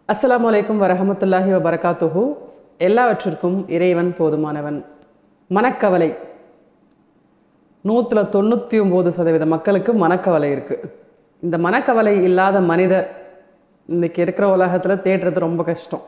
அஸ்ஸலாமு அலைக்கும் வரஹமத்துல்லாஹி வபரகாத்துஹு எல்லாவற்றிற்கும் இறைவன் போதுமானவன் மனக்கவலை நூற்றில் தொண்ணூற்றி ஒம்பது சதவீத மக்களுக்கு மனக்கவலை இருக்குது இந்த மனக்கவலை இல்லாத மனிதர் இன்றைக்கி இருக்கிற உலகத்தில் தேடுறது ரொம்ப கஷ்டம்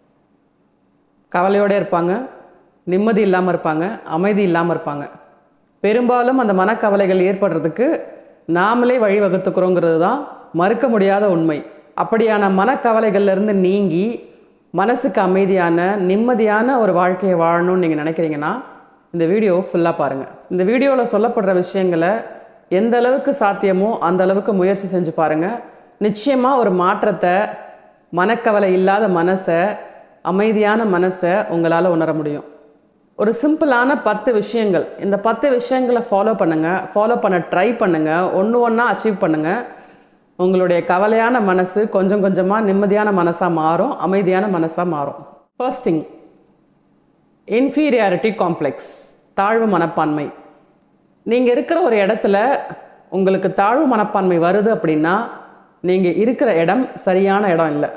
கவலையோடு இருப்பாங்க நிம்மதி இல்லாமல் இருப்பாங்க அமைதி இல்லாமல் இருப்பாங்க பெரும்பாலும் அந்த மனக்கவலைகள் ஏற்படுறதுக்கு நாமளே வழிவகுத்துக்கிறோங்கிறது தான் மறுக்க முடியாத உண்மை அப்படியான மனக்கவலைகள்லேருந்து நீங்கி மனசுக்கு அமைதியான நிம்மதியான ஒரு வாழ்க்கையை வாழணும்னு நீங்கள் நினைக்கிறீங்கன்னா இந்த வீடியோ ஃபுல்லாக பாருங்கள் இந்த வீடியோவில் சொல்லப்படுற விஷயங்களை எந்த அளவுக்கு சாத்தியமோ அந்த அளவுக்கு முயற்சி செஞ்சு பாருங்கள் நிச்சயமாக ஒரு மாற்றத்தை மனக்கவலை இல்லாத மனசை அமைதியான மனசை உங்களால் உணர முடியும் ஒரு சிம்பிளான பத்து விஷயங்கள் இந்த பத்து விஷயங்களை ஃபாலோ பண்ணுங்கள் ஃபாலோ பண்ண ட்ரை பண்ணுங்கள் ஒன்று ஒன்றா அச்சீவ் பண்ணுங்கள் உங்களுடைய கவலையான மனசு கொஞ்சம் கொஞ்சமாக நிம்மதியான மனசாக மாறும் அமைதியான மனசாக மாறும் ஃபர்ஸ்ட் திங் இன்ஃபீரியாரிட்டி காம்ப்ளெக்ஸ் தாழ்வு மனப்பான்மை நீங்கள் இருக்கிற ஒரு இடத்துல உங்களுக்கு தாழ்வு மனப்பான்மை வருது அப்படின்னா நீங்கள் இருக்கிற இடம் சரியான இடம் இல்லை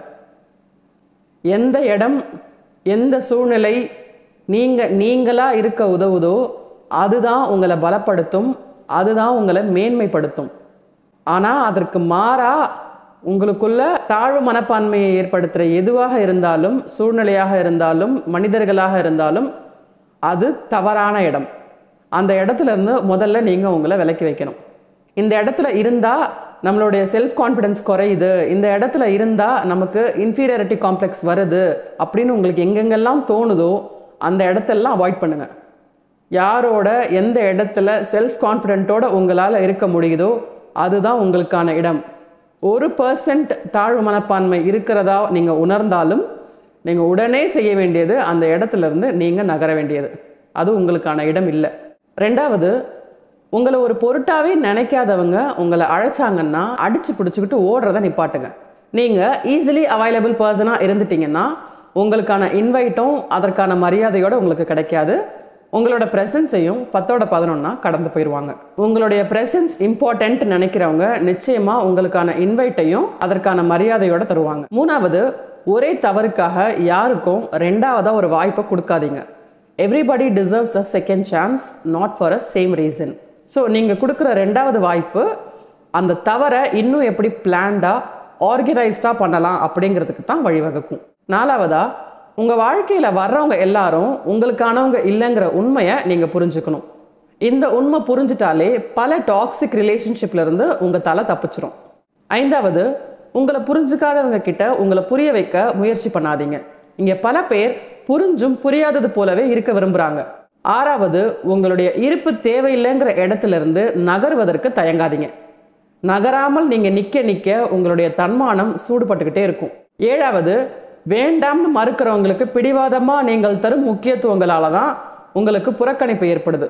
எந்த இடம் எந்த சூழ்நிலை நீங்கள் நீங்களாக இருக்க உதவுதோ அதுதான் உங்களை பலப்படுத்தும் அதுதான் உங்களை மேன்மைப்படுத்தும் ஆனால் அதற்கு மாறா உங்களுக்குள்ள தாழ்வு மனப்பான்மையை ஏற்படுத்துகிற எதுவாக இருந்தாலும் சூழ்நிலையாக இருந்தாலும் மனிதர்களாக இருந்தாலும் அது தவறான இடம் அந்த இடத்துல இருந்து முதல்ல நீங்கள் உங்களை விலக்கி வைக்கணும் இந்த இடத்துல இருந்தால் நம்மளுடைய செல்ஃப் கான்ஃபிடென்ஸ் குறையுது இந்த இடத்துல இருந்தால் நமக்கு இன்ஃபீரியாரிட்டி காம்ப்ளெக்ஸ் வருது அப்படின்னு உங்களுக்கு எங்கெங்கெல்லாம் தோணுதோ அந்த இடத்தெல்லாம் அவாய்ட் பண்ணுங்கள் யாரோட எந்த இடத்துல செல்ஃப் கான்ஃபிடென்ட்டோட உங்களால் இருக்க முடியுதோ அதுதான் உங்களுக்கான இடம் ஒரு பர்சன்ட் தாழ்வு மனப்பான்மை இருக்கிறதா நீங்கள் உணர்ந்தாலும் நீங்கள் உடனே செய்ய வேண்டியது அந்த இடத்துல இருந்து நீங்கள் நகர வேண்டியது அது உங்களுக்கான இடம் இல்லை ரெண்டாவது உங்களை ஒரு பொருட்டாவே நினைக்காதவங்க உங்களை அழைச்சாங்கன்னா அடிச்சு பிடிச்சிக்கிட்டு ஓடுறத நிப்பாட்டுங்க நீங்கள் ஈஸிலி அவைலபிள் பர்சனாக இருந்துட்டீங்கன்னா உங்களுக்கான இன்வைட்டும் அதற்கான மரியாதையோடு உங்களுக்கு கிடைக்காது உங்களோட ப்ரெசன்ஸையும் பத்தோட பதினொன்னா கடந்து போயிடுவாங்க உங்களுடைய ப்ரெசன்ஸ் இம்பார்ட்டன்ட் நினைக்கிறவங்க நிச்சயமாக உங்களுக்கான இன்வைட்டையும் அதற்கான மரியாதையோட தருவாங்க மூணாவது ஒரே தவறுக்காக யாருக்கும் ரெண்டாவதாக ஒரு வாய்ப்பை கொடுக்காதீங்க everybody deserves a second chance not for a same reason so நீங்கள் கொடுக்குற ரெண்டாவது வாய்ப்பு அந்த தவறை இன்னும் எப்படி பிளான்டாக ஆர்கனைஸ்டாக பண்ணலாம் அப்படிங்கிறதுக்கு தான் வழிவகுக்கும் நாலாவதா உங்கள் வாழ்க்கையில் வர்றவங்க எல்லாரும் உங்களுக்கானவங்க இல்லைங்கிற உண்மையை நீங்கள் புரிஞ்சுக்கணும் இந்த உண்மை புரிஞ்சிட்டாலே பல டாக்ஸிக் ரிலேஷன்ஷிப்லேருந்து உங்கள் தலை தப்பிச்சிரும் ஐந்தாவது உங்களை புரிஞ்சுக்காதவங்க கிட்ட உங்களை புரிய வைக்க முயற்சி பண்ணாதீங்க இங்கே பல பேர் புரிஞ்சும் புரியாதது போலவே இருக்க விரும்புகிறாங்க ஆறாவது உங்களுடைய இருப்பு தேவையில்லைங்கிற இடத்துல இருந்து நகர்வதற்கு தயங்காதீங்க நகராமல் நீங்கள் நிற்க நிற்க உங்களுடைய தன்மானம் சூடுபட்டுக்கிட்டே இருக்கும் ஏழாவது வேண்டாம்னு மறுக்கிறவங்களுக்கு பிடிவாதமாக நீங்கள் தரும் முக்கியத்துவங்களால தான் உங்களுக்கு புறக்கணிப்பு ஏற்படுது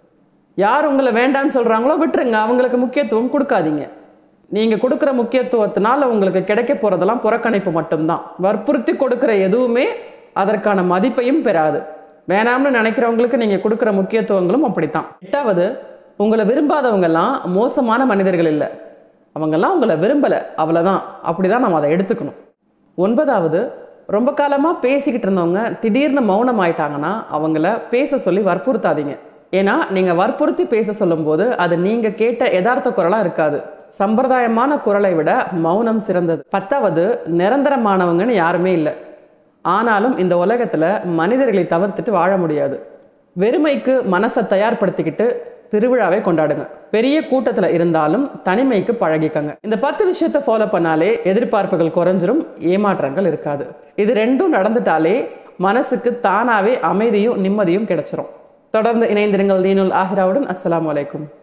யார் உங்களை வேண்டாம்னு சொல்கிறாங்களோ விட்டுருங்க அவங்களுக்கு முக்கியத்துவம் கொடுக்காதீங்க நீங்கள் கொடுக்குற முக்கியத்துவத்தினால உங்களுக்கு கிடைக்க போகிறதெல்லாம் புறக்கணிப்பு மட்டும்தான் வற்புறுத்தி கொடுக்குற எதுவுமே அதற்கான மதிப்பையும் பெறாது வேணாம்னு நினைக்கிறவங்களுக்கு நீங்கள் கொடுக்குற முக்கியத்துவங்களும் அப்படித்தான் எட்டாவது உங்களை விரும்பாதவங்கெல்லாம் மோசமான மனிதர்கள் இல்லை அவங்கெல்லாம் உங்களை விரும்பலை அவ்வளோதான் அப்படி தான் நம்ம அதை எடுத்துக்கணும் ஒன்பதாவது ரொம்ப காலமாக பேசிக்கிட்டு இருந்தவங்க திடீர்னு மௌனம் ஆயிட்டாங்கன்னா அவங்கள பேச சொல்லி வற்புறுத்தாதீங்க ஏன்னா நீங்கள் வற்புறுத்தி பேச சொல்லும்போது அது நீங்கள் கேட்ட யதார்த்த குரலாக இருக்காது சம்பிரதாயமான குரலை விட மௌனம் சிறந்தது பத்தாவது நிரந்தரமானவங்கன்னு யாருமே இல்லை ஆனாலும் இந்த உலகத்தில் மனிதர்களை தவிர்த்துட்டு வாழ முடியாது வெறுமைக்கு மனசை தயார்படுத்திக்கிட்டு திருவிழாவை கொண்டாடுங்க பெரிய கூட்டத்தில் இருந்தாலும் தனிமைக்கு பழகிக்கங்க இந்த பத்து விஷயத்தை ஃபாலோ பண்ணாலே எதிர்பார்ப்புகள் குறைஞ்சிரும் ஏமாற்றங்கள் இருக்காது இது ரெண்டும் நடந்துட்டாலே மனசுக்கு தானாவே அமைதியும் நிம்மதியும் கிடைச்சிரும் தொடர்ந்து இணைந்திருங்கள் தீனுல் ஆஹிராவுடன் அஸ்ஸலாமு அலைக்கும்